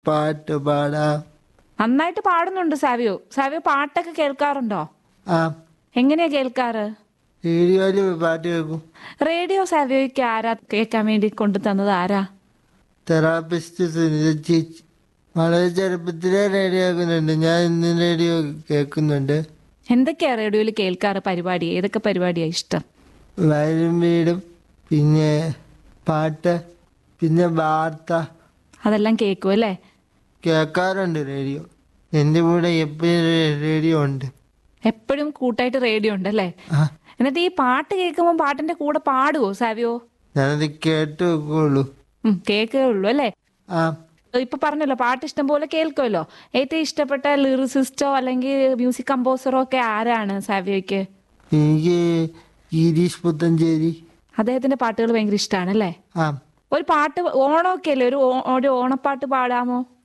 പാട്ട് പാടാം നന്നായിട്ട് പാടുന്നുണ്ട് സാവിയോ സാവിയോ പാട്ടൊക്കെ കേൾക്കാറുണ്ടോ ആ എങ്ങനെയാ കേൾക്കാറ് റേഡിയോയിൽ പാട്ട് കേൾക്കും റേഡിയോ സാവിയോയ്ക്ക് ആരാ കേൾക്കാൻ വേണ്ടി കൊണ്ടു തന്നത് ആരാ തെറാപ്പിസ്റ്റ് സുനിത ചേച്ചി വളരെ ചെറുപ്പത്തിലെ റേഡിയോ കേൾക്കുന്നുണ്ട് ഞാൻ ഇന്ന് റേഡിയോ കേൾക്കുന്നുണ്ട് എന്തൊക്കെയാ റേഡിയോയിൽ കേൾക്കാറ് പരിപാടി ഏതൊക്കെ പരിപാടിയാ ഇഷ്ടം വയലും വീടും പിന്നെ പാട്ട് പിന്നെ വാർത്ത അതെല്ലാം കേൾക്കും അല്ലേ കേൾക്കാറുണ്ട് റേഡിയോ എൻ്റെ കൂടെ എപ്പോഴും റേഡിയോ ഉണ്ട് എപ്പോഴും കൂട്ടായിട്ട് റേഡിയോ ഉണ്ട് അല്ലേ ആ എന്നിട്ട് ഈ പാട്ട് കേൾക്കുമ്പോൾ പാട്ടിന്റെ കൂടെ പാടുവോ സാവിയോ ഞാനത് കേട്ട് വെക്കുള്ളൂ ഉം കേൾക്കേ ഉള്ളൂ അല്ലേ ആ ഇപ്പൊ പറഞ്ഞല്ലോ പാട്ട് ഇഷ്ടം പോലെ കേൾക്കുമല്ലോ ഏറ്റവും ഇഷ്ടപ്പെട്ട ലിറിസിസ്റ്റോ അല്ലെങ്കിൽ മ്യൂസിക് കമ്പോസറോ ഒക്കെ ആരാണ് സാവിയോയ്ക്ക് എനിക്ക് ഗിരീഷ് പുത്തഞ്ചേരി അദ്ദേഹത്തിന്റെ പാട്ടുകൾ ഭയങ്കര ഇഷ്ടമാണ് അല്ലേ ആ ഒരു പാട്ട് ഓണമൊക്കെ അല്ലേ ഒരു ഓ- ഒരു ഓണപ്പാട്ട് പാടാമോ